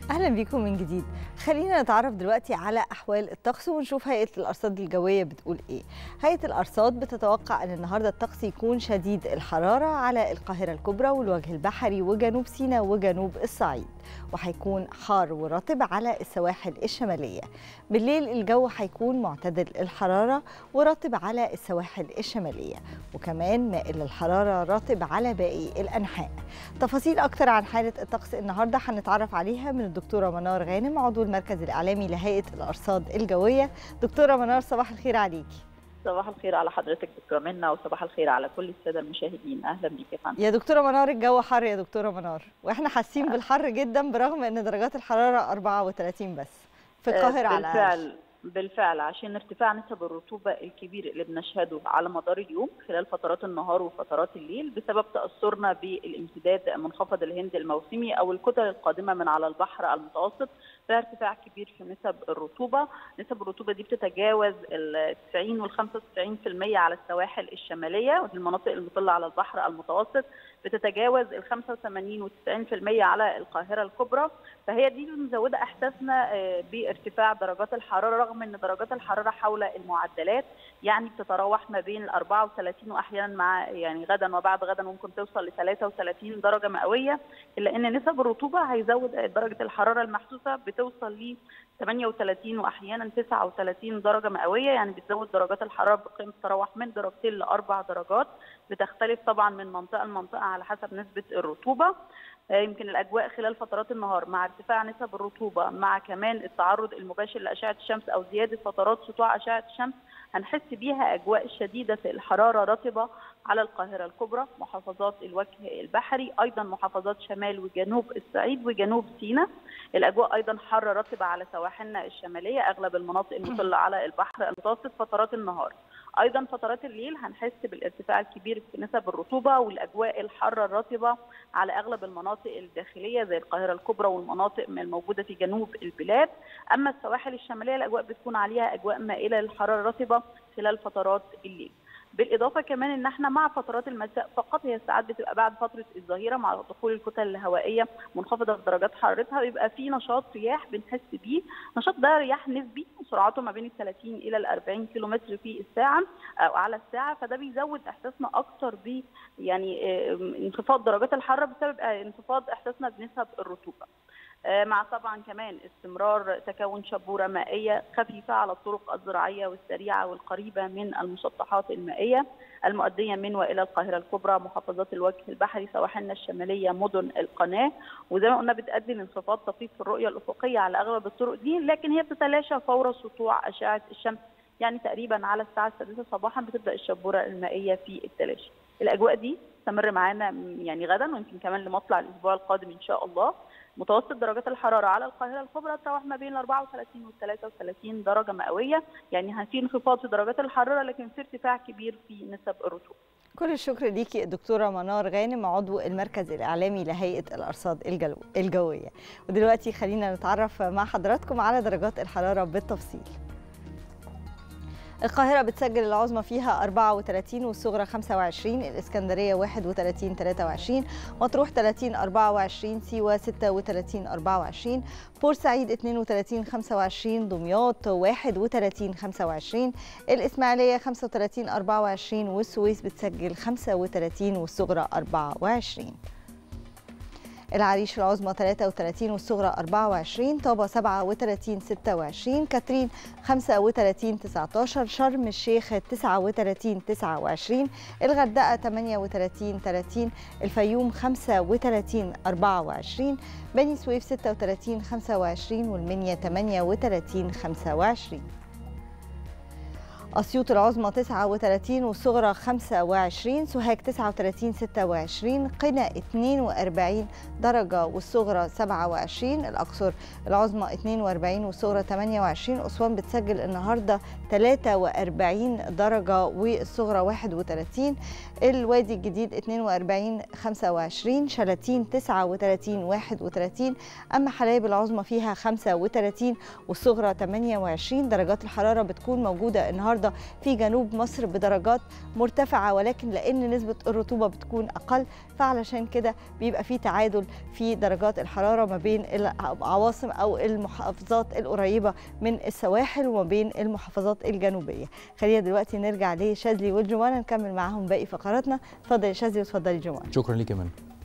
اهلا بيكم من جديد خلينا نتعرف دلوقتي على احوال الطقس ونشوف هيئه الارصاد الجويه بتقول ايه هيئه الارصاد بتتوقع ان النهارده الطقس يكون شديد الحراره على القاهره الكبرى والوجه البحري وجنوب سيناء وجنوب الصعيد وهيكون حار ورطب على السواحل الشماليه بالليل الجو هيكون معتدل الحراره ورطب على السواحل الشماليه وكمان مائل الحراره رطب على باقي الانحاء تفاصيل اكتر عن حاله الطقس النهارده هنتعرف عليها من الدكتوره منار غانم عضو المركز الاعلامي لهيئه الارصاد الجويه دكتوره منار صباح الخير عليكي صباح الخير على حضرتك دكتوره منى وصباح الخير على كل الساده المشاهدين اهلا بيك يا فندم يا دكتوره منار الجو حر يا دكتوره منار واحنا حاسين بالحر جدا برغم ان درجات الحراره 34 بس في القاهره على بالفعل بالفعل عشان ارتفاع نسب الرطوبة الكبير اللي بنشهده على مدار اليوم خلال فترات النهار وفترات الليل بسبب تأثرنا بالامتداد منخفض الهند الموسمي أو الكتل القادمة من على البحر المتوسط فيها ارتفاع كبير في نسب الرطوبة نسب الرطوبة دي بتتجاوز ال 90 وال 95% على السواحل الشمالية ودي المناطق المطلة على البحر المتوسط بتتجاوز ال 85 و 90% على القاهرة الكبرى فهي دي اللي مزودة إحساسنا بارتفاع درجات الحرارة رغم أن درجات الحرارة حول المعدلات يعني بتتراوح ما بين ال 34 وأحيانا مع يعني غدا وبعد غدا ممكن توصل ل 33 درجة مئوية إلا أن نسب الرطوبة هيزود درجة الحرارة المحسوسة بتوصل ل 38 واحيانا 39 درجه مئويه يعني بتزود درجات الحراره بقيمه تراوح من درجتين لاربع درجات بتختلف طبعا من منطقه لمنطقه على حسب نسبه الرطوبه يمكن الاجواء خلال فترات النهار مع ارتفاع نسب الرطوبه مع كمان التعرض المباشر لاشعه الشمس او زياده فترات سطوع اشعه الشمس هنحس بيها اجواء شديده الحراره رطبه على القاهره الكبرى محافظات الوجه البحري ايضا محافظات شمال وجنوب الصعيد وجنوب سيناء الاجواء ايضا حاره رطبه على سواحلنا الشماليه اغلب المناطق المطله على البحر المتوسط فترات النهار ايضا فترات الليل هنحس بالارتفاع الكبير في نسب الرطوبه والاجواء الحاره الرطبه على اغلب المناطق الداخليه زي القاهره الكبرى والمناطق الموجوده في جنوب البلاد اما السواحل الشماليه الاجواء بتكون عليها اجواء مائله للحراره الرطبه خلال فترات الليل بالاضافه كمان ان احنا مع فترات المساء فقط هي ساعات بتبقى بعد فتره الظهيره مع دخول الكتل الهوائيه منخفضه في درجات حرارتها بيبقى في نشاط رياح بنحس بيه النشاط ده رياح نسبي سرعته ما بين ال 30 الى ال 40 كيلومتر في الساعه او على الساعه فده بيزود احساسنا اكتر ب يعني انخفاض درجات الحراره بسبب انخفاض احساسنا بنسب الرطوبه مع طبعا كمان استمرار تكون شبوره مائيه خفيفه على الطرق الزراعيه والسريعه والقريبه من المسطحات المائيه المؤديه من والى القاهره الكبرى محافظات الوجه البحري سواحلنا الشماليه مدن القناه وزي ما قلنا بتؤدي لانخفاض طفيف في الرؤيه الافقيه على اغلب الطرق دي لكن هي بتتلاشى فور سطوع اشعه الشمس يعني تقريبا على الساعه السادسه صباحا بتبدا الشبوره المائيه في التلاشي الاجواء دي تستمر معانا يعني غدا ويمكن كمان لمطلع الاسبوع القادم ان شاء الله متوسط درجات الحراره على القاهره الكبرى تتراوح ما بين 34 و 33 درجه مئويه يعني في انخفاض في درجات الحراره لكن في ارتفاع كبير في نسب الرطوبه كل الشكر ليكي الدكتوره منار غانم عضو المركز الاعلامي لهيئه الارصاد الجو الجويه ودلوقتي خلينا نتعرف مع حضراتكم على درجات الحراره بالتفصيل القاهرة بتسجل العظمى فيها 34 والصغرى 25 الإسكندرية 31 23 مطروح 30 24 سيوة 36 24 بورسعيد 32 25 دمياط 31 25 الإسماعيلية 35 24 والسويس بتسجل 35 والصغرى 24 العريش العظمى 33 والصغرى 24 طابة 37 26 كاترين 35 19 شرم الشيخ 39 29 الغردقة 38 30 الفيوم 35 24 بني سويف 36 25 والمنيا 38 25 أسيوط العظمى 39 والصغرى 25 سوهاج 39 26 قنا 42 درجة والصغرى 27 الأقصر العظمى 42 والصغرى 28 أسوان بتسجل النهاردة 43 درجة والصغرى 31 الوادي الجديد 42 25 شلاتين 39 31 أما حلايب العظمى فيها 35 والصغرى 28 درجات الحرارة بتكون موجودة النهاردة النهارده في جنوب مصر بدرجات مرتفعه ولكن لان نسبه الرطوبه بتكون اقل فعلشان كده بيبقى في تعادل في درجات الحراره ما بين العواصم او المحافظات القريبه من السواحل وما بين المحافظات الجنوبيه خلينا دلوقتي نرجع لشاذلي والجمانه نكمل معاهم باقي فقراتنا اتفضل يا شاذلي واتفضلي جمانه شكرا ليك يا منى